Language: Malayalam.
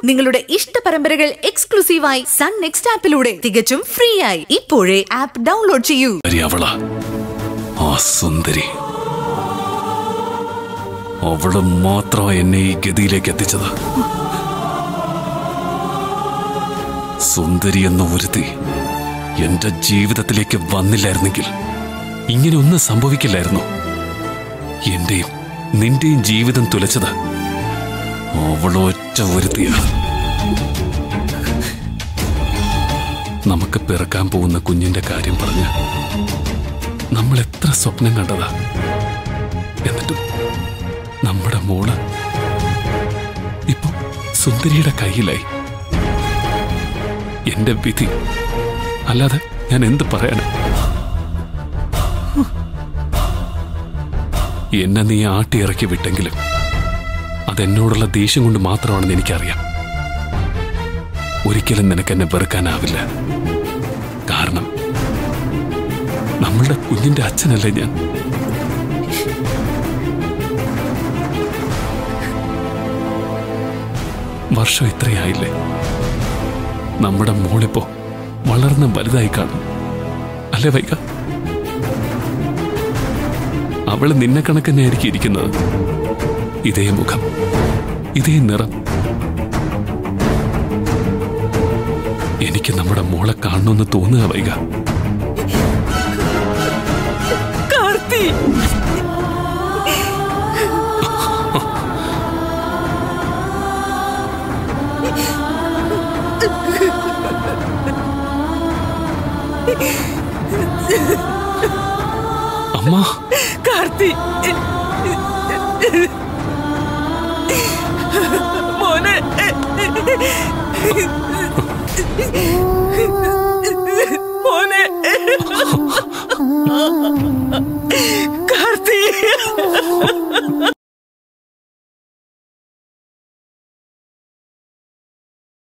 നിങ്ങളുടെ ഇഷ്ട പരമ്പരകൾ എക്സ്ക്ലൂസീവായി സൺ നെക്സ്റ്റ് ആപ്പിലൂടെ തികച്ചും ഫ്രീ ആയി ഇപ്പോഴേ ആപ്പ് ഡൗൺലോഡ് ചെയ്യൂ സുന്ദരി അവളാ ആ സുന്ദരി അവള് മാത്രം എന്നെ ഈ ഗതിയിലേക്ക് എത്തിച്ചത് സുന്ദരി എന്ന ഒരുത്തി എന്റെ ജീവിതത്തിലേക്ക് വന്നില്ലായിരുന്നെങ്കിൽ ഇങ്ങനെ ഒന്നും സംഭവിക്കില്ലായിരുന്നു എന്റെയും നിന്റെയും ജീവിതം തുലച്ചത് അവളൊറ്റ ഒരുത്തിയാ നമുക്ക് പിറക്കാൻ പോകുന്ന കുഞ്ഞിന്റെ കാര്യം പറഞ്ഞ് നമ്മൾ എത്ര സ്വപ്നം കണ്ടതാ എന്നിട്ടും നമ്മുടെ മോള് ഇപ്പൊ സുന്ദരിയുടെ കയ്യിലായി എന്റെ വിധി അല്ലാതെ ഞാൻ എന്ത് പറയാനാ എന്നെ നീ ആട്ടി ഇറക്കി വിട്ടെങ്കിലും അതെന്നോടുള്ള ദേഷ്യം കൊണ്ട് മാത്രമാണെന്ന് എനിക്കറിയാം ഒരിക്കലും നിനക്കെന്നെ വെറുക്കാനാവില്ല കാരണം നമ്മളുടെ കുഞ്ഞിന്റെ അച്ഛനല്ലേ ഞാൻ വർഷം ഇത്രയായില്ലേ നമ്മുടെ മോളിപ്പോ വളർന്ന് വലുതായി കാണും അല്ലേ വൈക അവള് നിന്നെ കണക്കന്നെയായിരിക്കും ഇരിക്കുന്നത് ഇതേ മുഖം ഇതേ നിറം എനിക്ക് നമ്മുടെ മോളെ കാണണമെന്ന് തോന്നുക വൈക കാർത്തി അമ്മ കാർത്തി മോനെ മോനെ കാർത്തി